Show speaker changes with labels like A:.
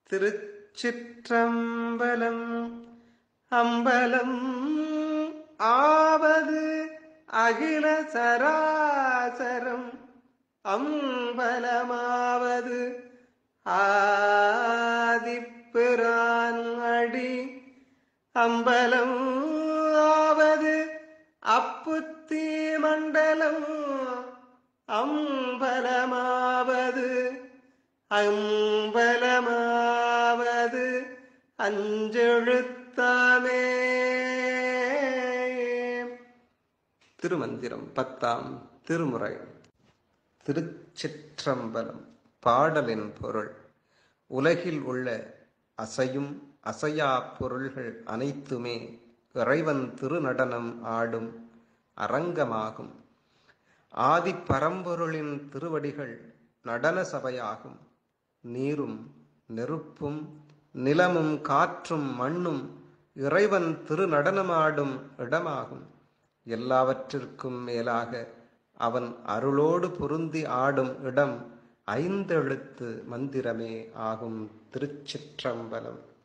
A: திருச்சிற்றம்பலம் அம்பலம் ஆவது அகில சராசரம் அம்பலமாவது ஆதிப்பிரான் அடி அம்பலம் ஆவது அப்புத்தி மண்டலம் அம்பலமாவது அம்பலமாவது அஞ்செழுத்தாமே திருமந்திரம் பத்தாம் திருமுறை திருச்சிற்றம்பலம் பாடலின் பொருள் உலகில் உள்ள அசையும் அசையா பொருள்கள் அனைத்துமே இறைவன் திருநடனம் ஆடும் அரங்கமாகும் ஆதி பரம்பொருளின் திருவடிகள் நடன சபையாகும் நீரும் நெருப்பும் நிலமும் காற்றும் மண்ணும் இறைவன் திருநடனமாடும் இடமாகும் எல்லாவற்றிற்கும் மேலாக அவன் அருளோடு பொருந்தி ஆடும் இடம் ஐந்தெழுத்து மந்திரமே ஆகும் திருச்சிற்றம்பலம்